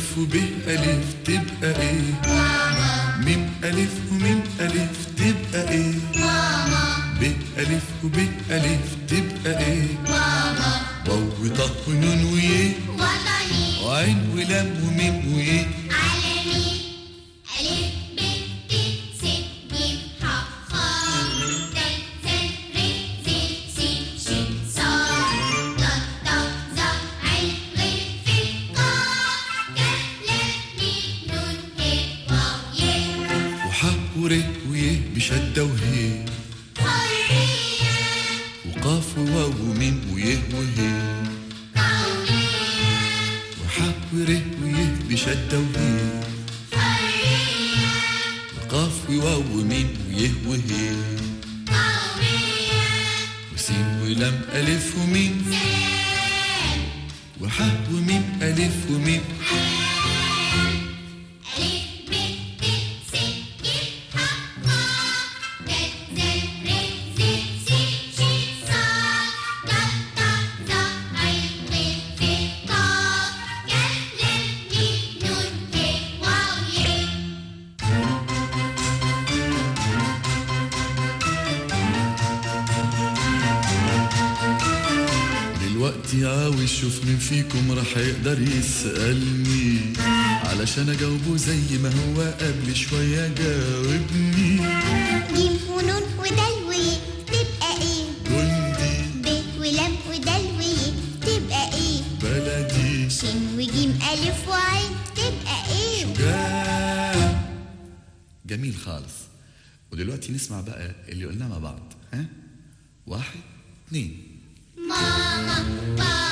ألف وب ألف تبقى إيه ميم ألف وميم ألف تبقى إيه ب ألف وب ألف تبقى إيه واو وطه ونون ويه وطني وعين ولام وميم ويه عالمي ألف ب ت س ج ح خ د ذ ر ز س ش ص ض ض ظ عين غين ف ق ك ل م نون ه واو ي وح ور ويه بشدة وهيه حرية وقاف وواو وميم ويه وهيه قومية وح ور ويه بشدة وهيه حرية وقاف وواو وميم ويه وهيه قومية وسين ولام ألف وميم سلام وح وميم ألف وميم ألف ب ت س ج ح خ د ذ ر ز س ش ص ض ض ظ عين غين ف ق ك ل م نون ه واو ي دلوقتي عاوز شوف مين فيكم راح يقدر يسألني علشان اجاوبه زي ما هو قبل شوية جاوبني جيم ونون ودلوي تبقى ايه جندي ب ولام ودلوي تبقى ايه بلدي شين وجيم ألف وعين تبقى ايه جا جميل خالص ودلوقتي نسمع بقى اللي قلناه مع بعض ها واحد اتنين ماما بابا